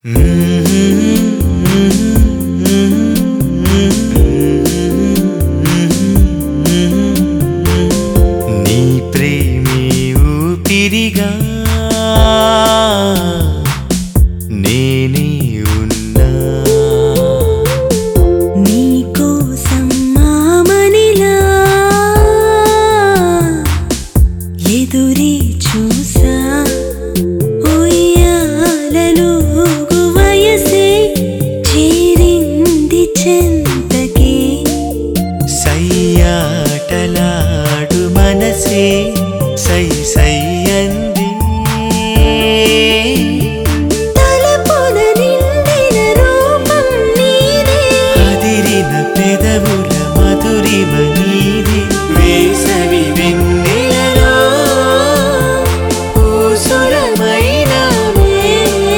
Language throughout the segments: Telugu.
నీ ప్రేమే ఊపిరిగా నేనే ఉన్నా నీకోసం మామనిలా ఎదురే చూసా ఉయ్యాలలోగు వయసే చేరింది చెంతకే సయ్యాటలాడు మనసే సై సై అంది తలపున నిండిన రూపం నీదే అదిరిన పెదవుల మధురిమ నీది వేసవి వెన్నెలలో ఊసులమైనవే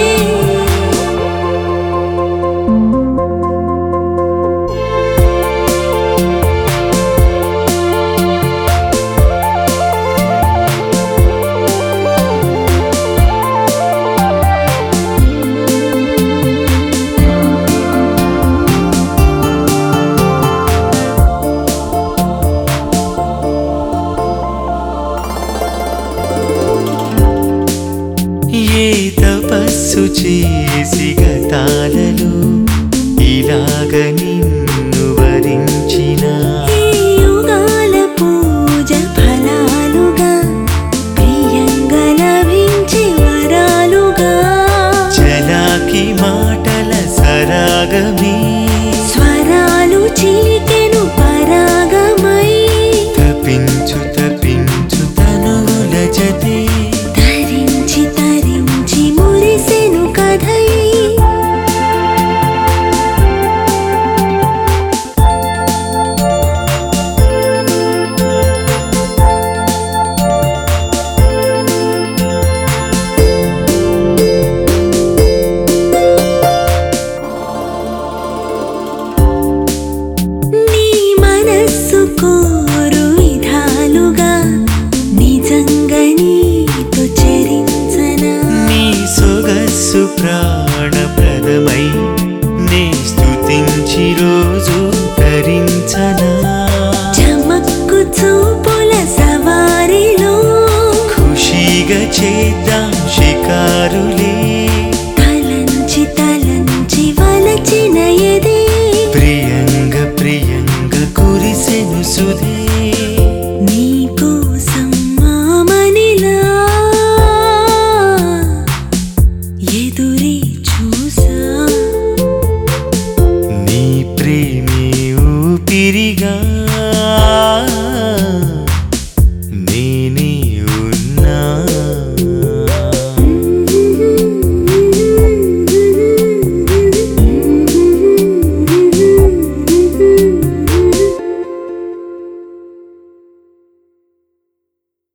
ఏ తపస్సు చేసి గతాలలో ఇలాగ నిన్ను వరించిన ఈ యుగాల పూజ ఫలాలుగా ప్రియంగా లభించే వరాలుగా చలాకి మాటల సరాగమే స్వరాలు చిలికెను పరాగమై తపించు తపించు తనువుల జతే ధరించి తరించి మురిసెను కథై నీ మనస్సు కోరు విధాలుగా నిజంగా నీతో చరించనా నీ సొగస్సు ప్రాణప్రదమై నే స్తుతించి రోజు ధరించనా చమక్కు చూపుల సవారిలో ఖుషీగా చేద్దాం షికారులే తలంచి తలంచి వలచిన ఎదే ప్రియంగ ప్రియంగ కురిసెను సుధే నీకోసం మామనిలా ఎదురే చూసా నీ ప్రేమే ఊపిరిగా